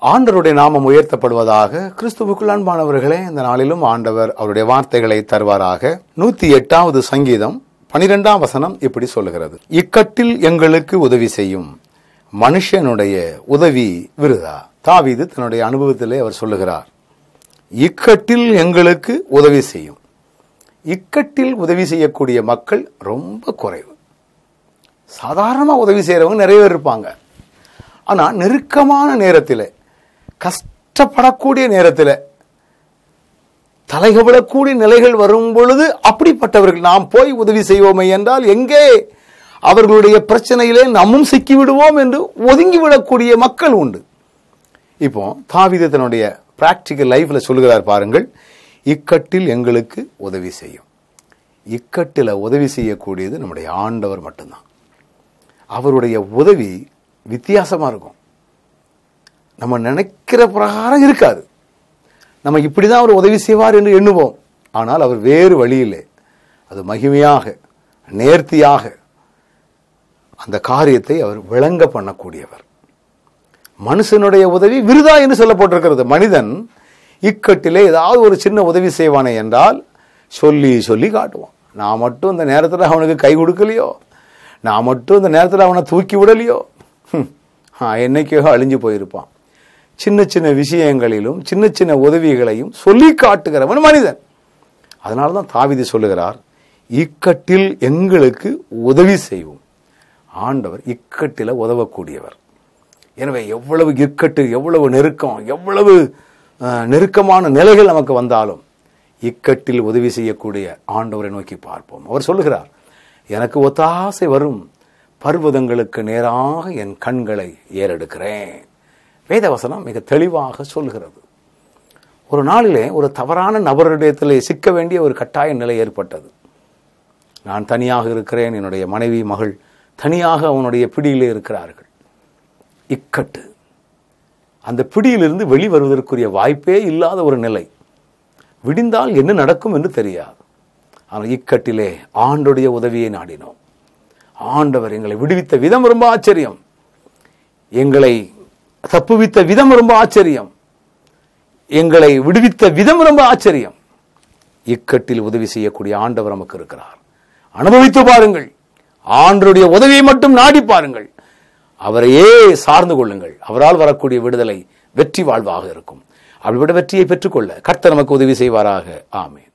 ஆண்டவருடைய நாமம் உயர்த்தப்படுவதாக கிறிஸ்துவுக்குள் அன்பானவர்களே இந்த நாளிலும் ஆண்டவர் அவருடைய வார்த்தைகளை தருவாராக நூத்தி எட்டாவது சங்கீதம் பனிரெண்டாம் வசனம் இப்படி சொல்லுகிறது இக்கட்டில் எங்களுக்கு உதவி செய்யும் மனுஷனுடைய உதவி விருதா தாவீது தன்னுடைய அனுபவத்திலே அவர் சொல்லுகிறார் இக்கட்டில் எங்களுக்கு உதவி செய்யும் இக்கட்டில் உதவி செய்யக்கூடிய மக்கள் ரொம்ப குறைவு சாதாரணமாக உதவி செய்கிறவங்க நிறைய பேர் இருப்பாங்க ஆனால் நெருக்கமான நேரத்தில் கஷ்டப்படக்கூடிய நேரத்தில் தலைகவிடக்கூடிய நிலைகள் வரும் பொழுது அப்படிப்பட்டவர்கள் நாம் போய் உதவி செய்வோமே என்றால் எங்கே அவர்களுடைய பிரச்சனையிலே நம்மும் சிக்கி விடுவோம் என்று ஒதுங்கி விடக்கூடிய மக்கள் உண்டு இப்போ தாவித தன்னுடைய பிராக்டிக்கல் லைஃப்ல சொல்லுகிறார் பாருங்கள் இக்கட்டில் எங்களுக்கு உதவி செய்யும் இக்கட்டில் உதவி செய்யக்கூடியது நம்முடைய ஆண்டவர் மட்டும்தான் அவருடைய உதவி வித்தியாசமா இருக்கும் நம்ம நினைக்கிற பிரகாரம் இருக்காது நம்ம இப்படி தான் அவர் உதவி செய்வார் என்று எண்ணுவோம் ஆனால் அவர் வேறு வழியிலே அது மகிமையாக நேர்த்தியாக அந்த காரியத்தை அவர் விளங்க பண்ணக்கூடியவர் மனுஷனுடைய உதவி விருதா என்று சொல்லப்பட்டிருக்கிறது மனிதன் இக்கட்டிலே ஏதாவது ஒரு சின்ன உதவி செய்வானே என்றால் சொல்லி சொல்லி காட்டுவான் நான் மட்டும் இந்த நேரத்தில் அவனுக்கு கை கொடுக்கலையோ நான் மட்டும் இந்த நேரத்தில் அவனை தூக்கி விடலையோ ஹம், ஆ, என்னைக்கோ அழிஞ்சு போயிருப்பான் சின்ன சின்ன விஷயங்களிலும் சின்ன சின்ன உதவிகளையும் சொல்லி காட்டுகிறவன் மனிதன் அதனால தான் தாவிதி சொல்லுகிறார் இக்கட்டில் எங்களுக்கு உதவி செய்வோம் ஆண்டவர் இக்கட்டில் உதவக்கூடியவர் எனவே எவ்வளவு இக்கட்டு எவ்வளவு நெருக்கம் எவ்வளவு அஹ், நெருக்கமான நிலைகள் நமக்கு வந்தாலும் இக்கட்டில் உதவி செய்யக்கூடிய ஆண்டவரை நோக்கி பார்ப்போம் அவர் சொல்லுகிறார் எனக்கு ஒத்தாசை வரும் பர்வதங்களுக்கு நேராக என் கண்களை ஏறெடுக்கிறேன் வேதவசனம் மிக தெளிவாக சொல்லுகிறது ஒரு நாளிலே ஒரு தவறான நபரிடத்திலே சிக்க வேண்டிய ஒரு கட்டாய நிலை ஏற்பட்டது நான் தனியாக இருக்கிறேன் என்னுடைய மனைவி மகள் தனியாக அவனுடைய பிடியிலே இருக்கிறார்கள் இக்கட்டு அந்த பிடியிலிருந்து வெளிவருவதற்குரிய வாய்ப்பே இல்லாத ஒரு நிலை விடிந்தால் என்ன நடக்கும் என்று தெரியாது ஆனால் இக்கட்டிலே ஆண்டுடைய உதவியை நாடினோம் ஆண்டவர் எங்களை விடுவித்த விதம் ரொம்ப ஆச்சரியம் எங்களை தப்புவித்த விதம் ரொம்ப ஆச்சரியம் எங்களை விடுவித்த விதம் ரொம்ப ஆச்சரியம் இக்கட்டில் உதவி செய்யக்கூடிய ஆண்டவர் நமக்கு இருக்கிறார் அனுபவித்து பாருங்கள் ஆண்டருடைய உதவியை மட்டும் நாடி பாருங்கள் அவரையே சார்ந்து கொள்ளுங்கள் அவரால் வரக்கூடிய விடுதலை வெற்றி வாழ்வாக இருக்கும் அப்படிப்பட்ட வெற்றியை பெற்றுக்கொள்ள கர்த்தர் நமக்கு உதவி செய்வாராக ஆமென்